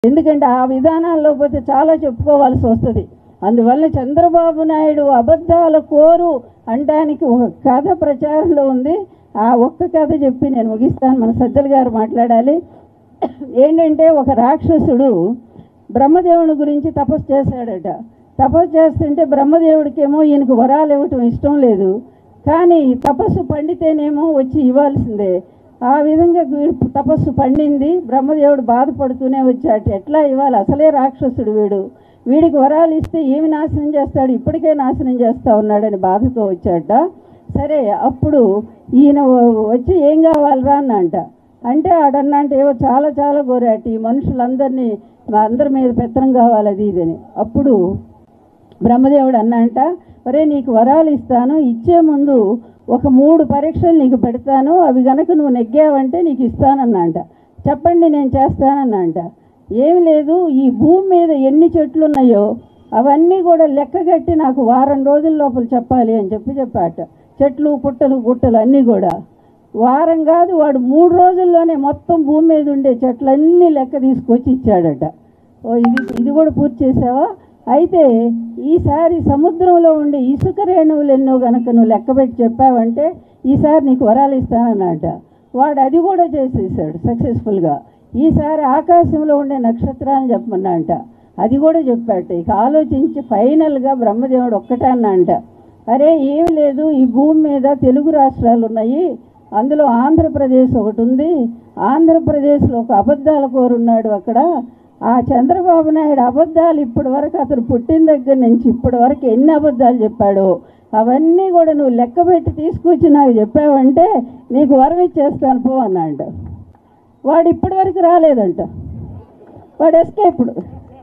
ఎందుకంటే ఆ విధానాల్లో పోతే చాలా చెప్పుకోవాల్సి వస్తుంది అందువల్ల చంద్రబాబు నాయుడు అబద్ధాల కోరు అంటానికి ఒక కథ ప్రచారంలో ఉంది ఆ ఒక్క కథ చెప్పి నేను ముగిస్తాను మన సజ్జల గారు మాట్లాడాలి ఏంటంటే ఒక రాక్షసుడు బ్రహ్మదేవుని గురించి తపస్సు చేశాడట తపస్సు చేస్తుంటే బ్రహ్మదేవుడికేమో ఈయనకు వరాలు ఇవ్వటం ఇష్టం లేదు కానీ తపస్సు పండితేనేమో వచ్చి ఇవ్వాల్సిందే ఆ విధంగా వీడు తపస్సు పండింది బ్రహ్మదేవుడు బాధపడుతూనే వచ్చాట ఎట్లా ఇవ్వాలి అసలే రాక్షసుడు వీడు వీడికి వరాలు ఇస్తే ఏమి నాశనం చేస్తాడు ఇప్పటికే నాశనం చేస్తా ఉన్నాడని బాధతో వచ్చాట సరే అప్పుడు ఈయన వ- వచ్చి ఏం కావాలిరా అని అంట అంటే ఆడన్నా అంటే ఏవో చాలా చాలా కోరాట ఈ మనుషులందరినీ మా అందరి మీద పెత్తనం కావాలి అది ఇదని అప్పుడు బ్రహ్మదేవుడు అన్నంట ఒరే నీకు వరాలు ఇస్తాను ఇచ్చే ముందు ఒక మూడు పరీక్షలు నీకు పెడతాను అవి గనక నువ్వు నెగ్గావంటే నీకు ఇస్తానన్నంట చెప్పండి నేను చేస్తానన్నంట ఏమి లేదు ఈ భూమి మీద ఎన్ని చెట్లు ఉన్నాయో అవన్నీ కూడా లెక్కగట్టి నాకు వారం రోజుల లోపల చెప్పాలి అని చెప్పి చెప్పాట చెట్లు పుట్టలు గుట్టలు అన్నీ కూడా వారం కాదు వాడు మూడు రోజుల్లోనే మొత్తం భూమి మీద ఉండే చెట్లన్నీ లెక్క తీసుకొచ్చి ఇచ్చాడట ఓ ఇది ఇది కూడా పూర్తి చేసావా అయితే ఈసారి సముద్రంలో ఉండే ఇసుక రేణువులు ఎన్నో గనక నువ్వు లెక్కబెట్టి చెప్పావంటే ఈసారి నీకు వరాలు ఇస్తానన్నట వాడు అది కూడా చేసేసాడు సక్సెస్ఫుల్గా ఈసారి ఆకాశంలో ఉండే నక్షత్రాలను చెప్పమన్నా అంట అది కూడా చెప్పాట ఇక ఆలోచించి ఫైనల్గా బ్రహ్మదేవుడు ఒక్కటే అన్నా అంట అరే ఏమి లేదు ఈ భూమి మీద తెలుగు రాష్ట్రాలు ఉన్నాయి అందులో ఆంధ్రప్రదేశ్ ఒకటి ఉంది ఆంధ్రప్రదేశ్లో ఒక అబద్ధాల కోరున్నాడు అక్కడ ఆ చంద్రబాబు నాయుడు అబద్ధాలు ఇప్పటి వరకు అతను పుట్టిన దగ్గర నుంచి ఇప్పటి వరకు ఎన్ని అబద్ధాలు చెప్పాడో అవన్నీ కూడా నువ్వు లెక్క పెట్టి తీసుకొచ్చి నాకు చెప్పావంటే నీకు వరం ఇచ్చేస్తాను పో అన్నాడు వాడు ఇప్పటి వరకు రాలేదంట వాడు ఎస్కేపుడు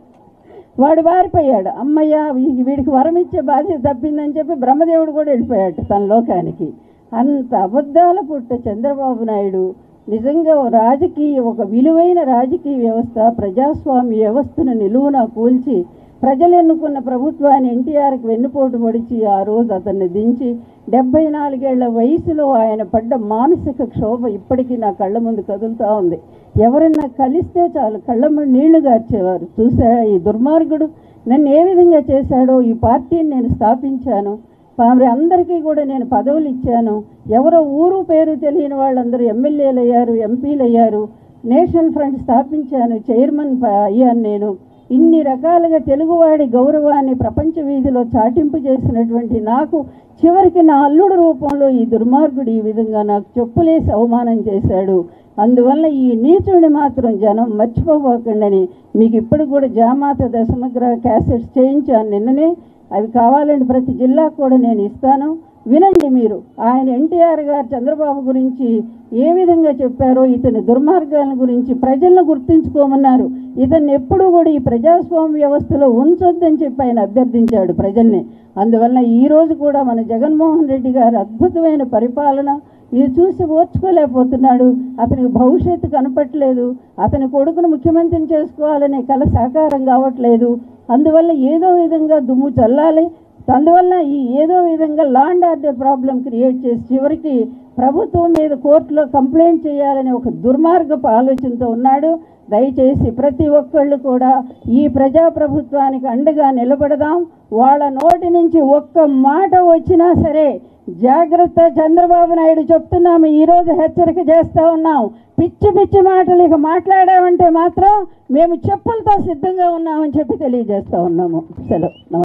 వాడు పారిపోయాడు అమ్మయ్య వీ- వీడికి వరం ఇచ్చే బాధ్యత తప్పిందని చెప్పి బ్రహ్మదేవుడు కూడా వెళ్ళిపోయాడు తన లోకానికి అంత అబద్ధాల పుట్ట చంద్రబాబు నాయుడు నిజంగా ఓ రాజకీయ ఒక విలువైన రాజకీయ వ్యవస్థ ప్రజాస్వామ్య వ్యవస్థను నిలువున కూల్చి ప్రజలు ఎన్నుకున్న ప్రభుత్వాన్ని ఎన్టీఆర్కి వెన్నుపోటు పొడిచి ఆ రోజు అతన్ని దించి డెబ్బై నాలుగేళ్ల వయసులో ఆయన పడ్డ మానసిక క్షోభ ఇప్పటికీ నా కళ్ళ ముందు కదులుతూ ఉంది ఎవరన్నా కలిస్తే చాలు కళ్ళ ముందు నీళ్లు గార్చేవారు చూసా ఈ దుర్మార్గుడు నన్ను ఏ విధంగా చేశాడో ఈ పార్టీని నేను స్థాపించాను మరి అందరికీ కూడా నేను పదవులు ఇచ్చాను ఎవరో ఊరు పేరు తెలియని వాళ్ళందరూ ఎమ్మెల్యేలు అయ్యారు ఎంపీలు అయ్యారు నేషనల్ ఫ్రంట్ స్థాపించాను చైర్మన్ ప- అయ్యాను నేను ఇన్ని రకాలుగా తెలుగువాడి గౌరవాన్ని ప్రపంచ వీధిలో చాటింపు చేసినటువంటి నాకు చివరికి నా అల్లుడు రూపంలో ఈ దుర్మార్గుడు ఈ విధంగా నాకు చెప్పులేసి అవమానం చేశాడు అందువల్ల ఈ నీచుడిని మాత్రం జనం మర్చిపోబోకండి మీకు ఇప్పుడు కూడా జామాత దశమగ్ర క్యాసెట్స్ చేయించాను నిన్ననే అవి కావాలంటే ప్రతి జిల్లాకు కూడా నేను ఇస్తాను వినండి మీరు ఆయన ఎన్టీఆర్ గారు చంద్రబాబు గురించి ఏ విధంగా చెప్పారో ఇతని దుర్మార్గాల గురించి ప్రజలను గుర్తించుకోమన్నారు ఇతన్ని ఎప్పుడూ కూడా ఈ ప్రజాస్వామ్య వ్యవస్థలో ఉంచొద్దని చెప్పి ఆయన అభ్యర్థించాడు ప్రజల్ని అందువల్ల ఈ రోజు కూడా మన జగన్మోహన్ రెడ్డి గారు అద్భుతమైన పరిపాలన ఇది చూసి ఓర్చుకోలేకపోతున్నాడు అతనికి భవిష్యత్తు కనపట్లేదు అతని కొడుకును ముఖ్యమంత్రిని చేసుకోవాలనే కల సాకారం కావట్లేదు అందువల్ల ఏదో విధంగా దుమ్ము చల్లాలి అందువల్ల ఈ ఏదో విధంగా law and order problem create చేసి చివరికి ప్రభుత్వం మీద కోర్టులో కంప్లైంట్ చేయాలనే ఒక దుర్మార్గపు ఆలోచనతో ఉన్నాడు దయచేసి ప్రతి ఒక్కళ్ళు కూడా ఈ ప్రజాప్రభుత్వానికి అండగా నిలబడదాం వాళ్ళ నోటి నుంచి ఒక్క మాట వచ్చినా సరే జాగ్రత్త చంద్రబాబు నాయుడు చెప్తున్నాము ఈరోజు హెచ్చరిక చేస్తా ఉన్నాం పిచ్చి పిచ్చి మాటలు ఇక మాట్లాడామంటే మాత్రం మేము చెప్పులతో సిద్ధంగా ఉన్నామని చెప్పి తెలియజేస్తా ఉన్నాము సెలవు